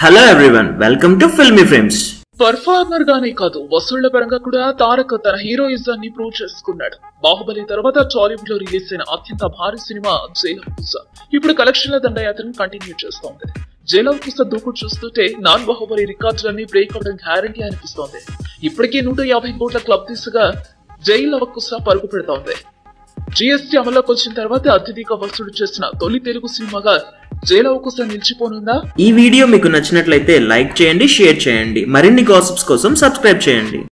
hello everyone welcome to filmy frames performer గానే కాదు వసూళ్ల పరంగా కూడా తారక్ తన హీరోయిజాన్ని ప్రూవ్ చేసుకున్నాడు బాహుబలి తర్వాత టాలీవుడ్ లో రిలీజ్ అయిన అత్యంత భారీ సినిమా జైలవ్ కుస ఇప్పుడు కలెక్షన్ల దండయాత్రను కంటిన్యూ చేస్తోంది జైలవ్ కుస దూకు చూస్తుంటే నాన్ బాహుబలి రికార్డులన్నీ బ్రేక్ అవడం గ్యారంటీ అనిపిస్తోంది ఇప్పటికే నూట యాభై కోట్ల క్లబ్ దిశగా జైలవ కుస పరుగు పెడుతోంది జీఎస్టీ అమల్లోకి వచ్చిన తర్వాత అత్యధిక వసూలు చేసిన తొలి తెలుగు సినిమాగా జైలవ కుస నిలిచిపోనుందా ఈ వీడియో మీకు నచ్చినట్లయితే లైక్ చేయండి షేర్ చేయండి మరిన్ని గాసిప్స్ కోసం సబ్స్క్రైబ్ చేయండి